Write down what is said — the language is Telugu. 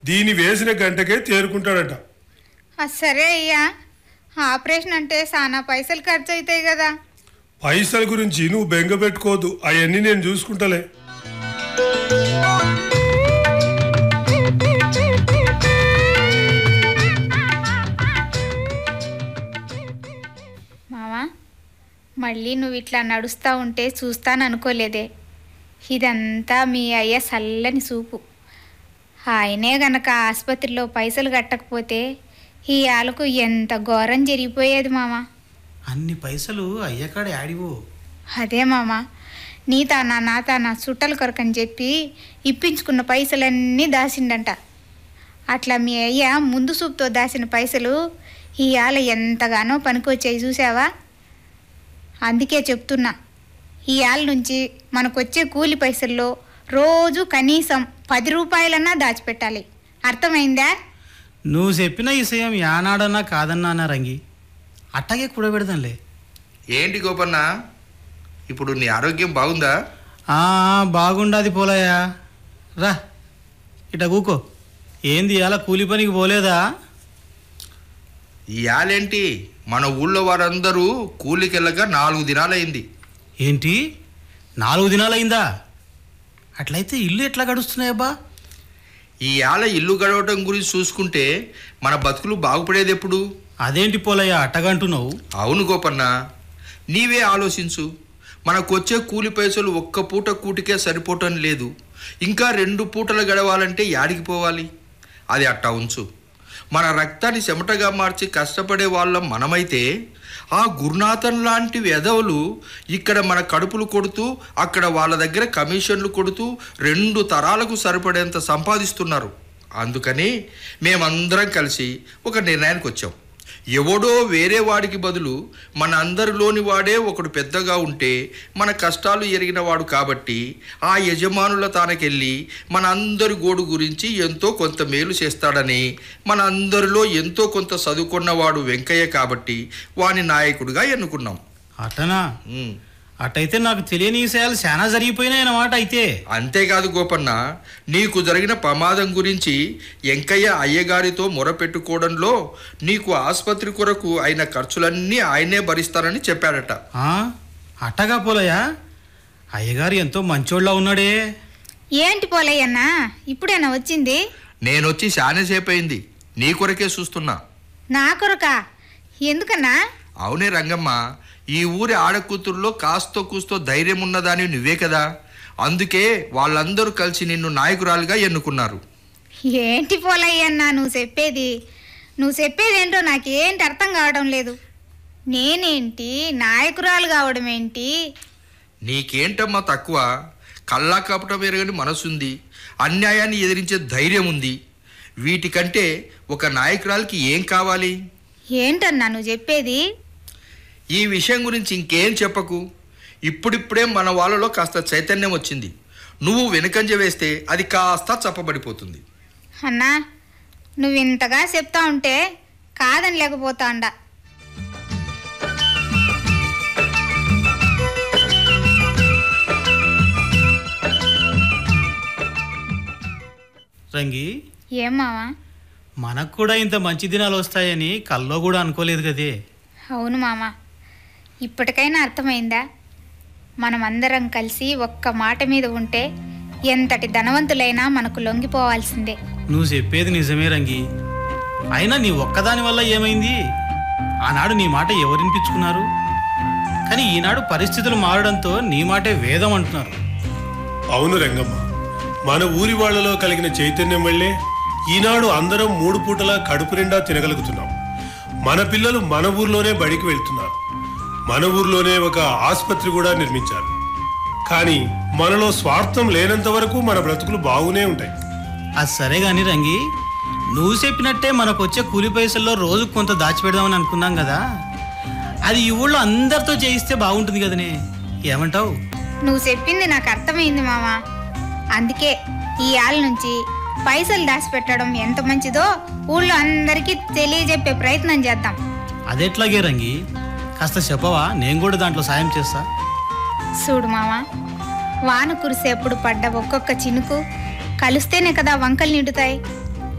దీని వేసిన గంటకే తేరుకుంటాడట ఆ, సరే అయ్యా ఆపరేషన్ అంటే చాలా పైసలు ఖర్చు అవుతాయి కదా పైసల గురించి నువ్వు బెంగ పెట్టుకోవద్దు అవన్నీ నేను చూసుకుంటలే మావా మళ్ళీ నువ్వు ఇట్లా నడుస్తూ ఉంటే చూస్తాను అనుకోలేదే ఇదంతా మీ అయ్య చల్లని చూపు ఆయనే గనక ఆసుపత్రిలో పైసలు కట్టకపోతే ఈ ఆలకు ఎంత ఘోరం జరిగిపోయేది మామ అన్ని పైసలు అయ్యకాడ యాడివో అదే మామ నీ తానా నా తానా చుట్టలు కొరకని చెప్పి ఇప్పించుకున్న పైసలన్నీ దాసిండంట అట్లా మీ అయ్య ముందు చూపుతో దాచిన పైసలు ఈ ఆల ఎంతగానో పనికొచ్చాయి చూసావా అందుకే చెప్తున్నా ఈ ఆల నుంచి మనకొచ్చే కూలి పైసల్లో రోజు కనీసం పది రూపాయలన్నా దాచిపెట్టాలి అర్థమైందా నువ్వు చెప్పిన విషయం యానాడన్నా కాదన్నా రంగి అట్టాగే కూడబెడదాంలే ఏంటి గోపన్న ఇప్పుడు నీ ఆరోగ్యం బాగుందా ఆ, బాగుండాది పోలయ్యా రా ఇట కూకో ఏంది ఇలా కూలి పనికి పోలేదా ఇయాలేంటి మన ఊళ్ళో వారందరూ కూలికెళ్ళక నాలుగు దినాలైంది ఏంటి నాలుగు దినాలైందా అట్లయితే ఇల్లు ఎట్లా గడుస్తున్నాయబ్బా ఈ ఆల ఇల్లు గడవటం గురించి చూసుకుంటే మన బతుకులు బాగుపడేది ఎప్పుడు అదేంటి పోలయ్యా అట్టగంటున్నావు అవును గోపన్న నీవే ఆలోచించు మనకొచ్చే కూలి పైసలు ఒక్క పూట కూటికే సరిపోవటం లేదు ఇంకా రెండు పూటలు గడవాలంటే యాడికి పోవాలి అది అట్టా ఉంచు మన రక్తాన్ని చెమటగా మార్చి కష్టపడే వాళ్ళం మనమైతే ఆ గురునాథన్ లాంటి వెధవులు ఇక్కడ మన కడుపులు కొడుతూ అక్కడ వాళ్ళ దగ్గర కమిషన్లు కొడుతూ రెండు తరాలకు సరిపడేంత సంపాదిస్తున్నారు అందుకని మేమందరం కలిసి ఒక నిర్ణయానికి వచ్చాం ఎవడో వేరే వాడికి బదులు మన అందరిలోని వాడే ఒకడు పెద్దగా ఉంటే మన కష్టాలు ఎరిగిన వాడు కాబట్టి ఆ యజమానుల తానకెళ్ళి మన అందరి గోడు గురించి ఎంతో కొంత మేలు చేస్తాడని మన అందరిలో ఎంతో కొంత చదువుకున్నవాడు వెంకయ్య కాబట్టి వాని నాయకుడిగా ఎన్నుకున్నాం అట్టనా ఉమ్. అట్టయితే నాకు తెలియని విషయాలు చాలా జరిగిపోయినాయి అన్నమాట అయితే అంతేకాదు గోపన్న నీకు జరిగిన ప్రమాదం గురించి వెంకయ్య అయ్యగారితో మొరపెట్టుకోవడంలో నీకు ఆసుపత్రి కొరకు అయిన ఖర్చులన్నీ ఆయనే భరిస్తానని చెప్పాడట ఆ, అట్టగా పోలయ్యా అయ్యగారు ఎంతో మంచోళ్ళ ఉన్నాడే ఏంటి పోలయ్యన్నా ఇప్పుడేనా వచ్చింది నేనొచ్చి శానేసేపు అయింది నీ కొరకే చూస్తున్నా నా కొరకా ఎందుకన్నా అవునే రంగమ్మ ఈ ఊరి ఆడకూతుర్లో కాస్తో కూస్తో ధైర్యం ఉన్నదాని నువ్వే కదా అందుకే వాళ్ళందరూ కలిసి నిన్ను నాయకురాలుగా ఎన్నుకున్నారు ఏంటి పోలయ్యన్నా నువ్వు చెప్పేది నువ్వు చెప్పేది ఏంటో నాకేంటి అర్థం కావడం లేదు నేనేంటి నాయకురాలు కావడం ఏంటి నీకేంటమ్మా తక్కువ కళ్ళా కపటం ఎరగని మనసుంది అన్యాయాన్ని ఎదిరించే ధైర్యం ఉంది వీటికంటే ఒక నాయకురాలకి ఏం కావాలి ఏంటన్నా నువ్వు చెప్పేది ఈ విషయం గురించి ఇంకేం చెప్పకు ఇప్పుడిప్పుడే మన వాళ్ళలో కాస్త చైతన్యం వచ్చింది నువ్వు వెనుకంజ వేస్తే అది కాస్త చప్పబడిపోతుంది అన్నా నువ్వు ఇంతగా చెప్తా ఉంటే కాదని లేకపోతాండా రంగి ఏం మావా మనకు కూడా ఇంత మంచి దినాలు వస్తాయని కల్లో కూడా అనుకోలేదు కదే అవును మామ ఇప్పటికైనా అర్థమైందా మనమందరం కలిసి ఒక్క మాట మీద ఉంటే ఎంతటి ధనవంతులైనా మనకు లొంగిపోవాల్సిందే నువ్వు చెప్పేది నిజమే రంగి అయినా నీ ఒక్కదాని వల్ల ఏమైంది ఆనాడు నీ మాట ఎవరు వినిపించుకున్నారు కానీ ఈనాడు పరిస్థితులు మారడంతో నీ మాటే వేదం అంటున్నారు అవును రంగమ్మ మన ఊరి వాళ్ళలో కలిగిన చైతన్యం వల్లే ఈనాడు అందరం మూడు పూటలా కడుపు నిండా తినగలుగుతున్నాం మన పిల్లలు మన ఊర్లోనే బడికి వెళ్తున్నారు మన ఊర్లోనే ఒక ఆసుపత్రి కూడా నిర్మించారు కానీ మనలో స్వార్థం లేనంత వరకు మన బ్రతుకులు బాగునే ఉంటాయి అది సరే గాని రంగి నువ్వు చెప్పినట్టే మనకు వచ్చే కూలి పైసల్లో రోజు కొంత దాచిపెడదామని అనుకున్నాం కదా అది ఈ ఊళ్ళో అందరితో చేయిస్తే బాగుంటుంది కదనే ఏమంటావు నువ్వు చెప్పింది నాకు అర్థమైంది మామ అందుకే ఈ ఆల నుంచి పైసలు దాచిపెట్టడం ఎంత మంచిదో ఊళ్ళో అందరికీ తెలియజెప్పే ప్రయత్నం చేద్దాం అదెట్లాగే రంగి కాస్త చెప్పవా నేను కూడా దాంట్లో సాయం చేస్తా చూడు మామ వాన కురిసేప్పుడు పడ్డ ఒక్కొక్క చినుకు కలిస్తేనే కదా వంకలు నిండుతాయి